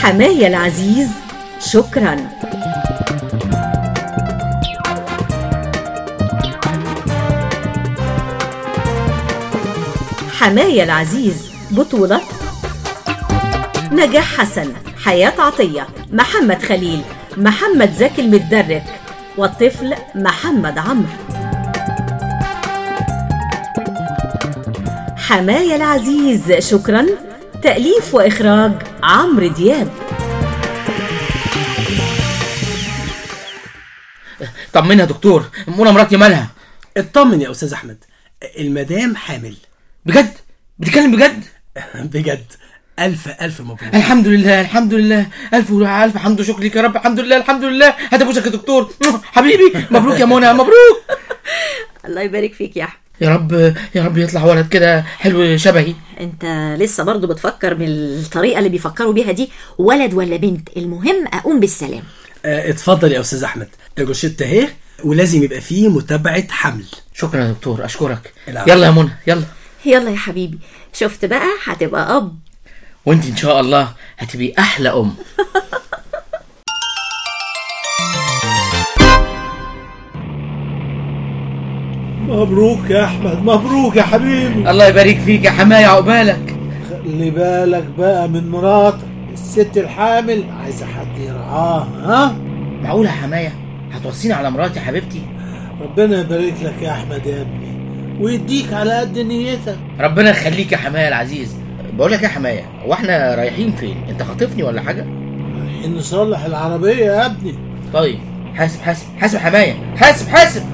حماية العزيز شكرا حماية العزيز بطولة نجاح حسن حياة عطية محمد خليل محمد زكي المتدرك والطفل محمد عمرو حماية العزيز شكرا تأليف وإخراج عمرو دياب طمني يا دكتور منى مراتي مالها اطمن يا استاذ احمد المدام حامل بجد بتتكلم بجد بجد الف الف مبروك الحمد لله الحمد لله الف الف حمد وشكر ليك يا رب الحمد لله الحمد لله هات ابوسك يا دكتور حبيبي مبروك يا منى مبروك الله يبارك فيك يا احمد يا رب يا رب يطلع ولد كده حلو شبهي انت لسه برضو بتفكر بالطريقه اللي بيفكروا بيها دي ولد ولا بنت المهم اقوم بالسلام اه اتفضل يا استاذ احمد الروشته اهي ولازم يبقى فيه متابعه حمل شكرا يا دكتور اشكرك العفو. يلا يا منى يلا يلا يا حبيبي شفت بقى هتبقى اب وانت ان شاء الله هتبقي احلى ام مبروك يا احمد مبروك يا حبيبي الله يبارك فيك يا حماية عقبالك خلي بالك بقى من مراتك الست الحامل عايزه حد يرعاها ها معقولة يا حماية هتوصيني على مراتي حبيبتي ربنا يبارك لك يا احمد يا ابني ويديك على قد نيتك ربنا يخليك يا حماية العزيز بقول لك يا حماية هو احنا رايحين فين انت خاطفني ولا حاجة رايحين نصلح العربيه يا ابني طيب حاسب حاسب حاسب يا حماية حاسب حاسب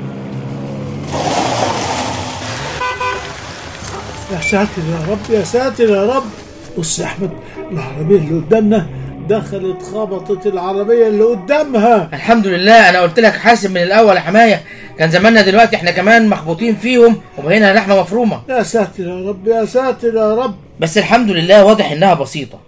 يا ساتر يا رب يا ساتر يا رب بص يا احمد العربيه اللي قدامنا دخلت خبطت العربيه اللي قدامها الحمد لله انا قلت لك حاسب من الاول يا حماية كان زماننا دلوقتي احنا كمان مخبوطين فيهم وبقينا لحمة مفرومة يا ساتر يا رب يا ساتر يا رب بس الحمد لله واضح انها بسيطة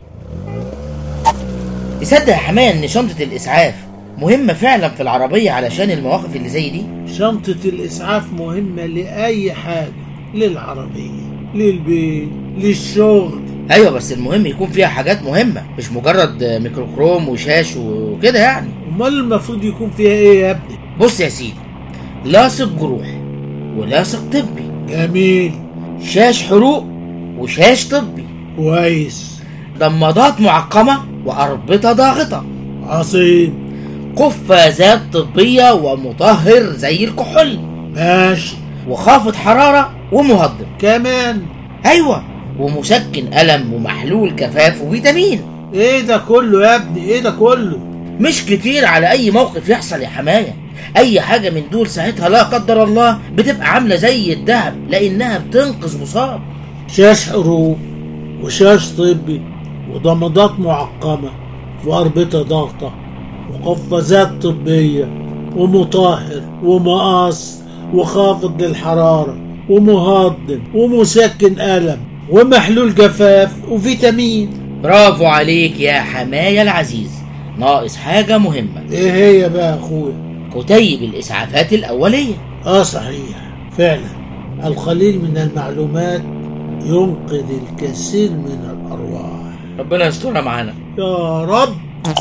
تصدق يا حماية ان شنطة الاسعاف مهمة فعلا في العربية علشان المواقف اللي زي دي شنطة الإسعاف مهمة لأي حاجة للعربية للبيت للشغل ايوه بس المهم يكون فيها حاجات مهمة مش مجرد ميكروكروم وشاش وكده يعني أمال المفروض يكون فيها إيه يا ابني؟ بص يا سيدي لاصق جروح ولاصق طبي جميل شاش حروق وشاش طبي كويس ضمادات معقمة وأربطة ضاغطة عظيم قفازات طبية ومطهر زي الكحول ماشي وخافض حرارة ومهضم كمان أيوة ومسكن ألم ومحلول كفاف وفيتامين إيه ده كله يا ابني؟ إيه ده كله؟ مش كتير على أي موقف يحصل يا حماية أي حاجة من دول ساعتها لا قدر الله بتبقى عاملة زي الذهب لأنها بتنقذ مصاب شاش حروق وشاش طبي وضمادات معقمة وأربطة ضغطة وقفازات طبية ومطهر ومقص وخافض للحرارة ومهضم ومسكن ألم ومحلول جفاف وفيتامين برافو عليك يا حماية العزيز ناقص حاجة مهمة ايه هي بقى يا اخويا كتيب الإسعافات الأولية اه صحيح فعلا القليل من المعلومات ينقذ الكثير من الارواح ربنا يسترها معانا يا رب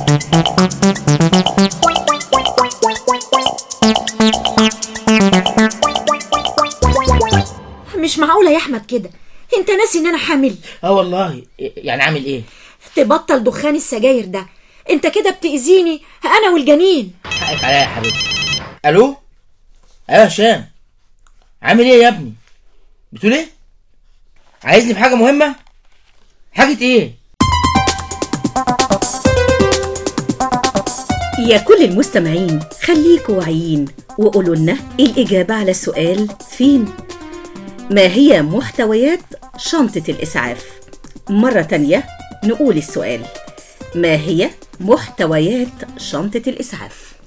مش معقوله يا احمد كده انت ناسي ان انا حامل اه والله يعني عامل ايه تبطل دخان السجاير ده انت كده بتأذيني انا والجنين حقك عليا يا حبيبي الو ايوه يا هشام عامل ايه يا ابني بتقول ايه عايزني في حاجه مهمه حاجه ايه يا كل المستمعين خليكوا واعيين وقولوا لنا الإجابة على السؤال فين ما هي محتويات شنطة الإسعاف مرة تانية نقول السؤال ما هي محتويات شنطة الإسعاف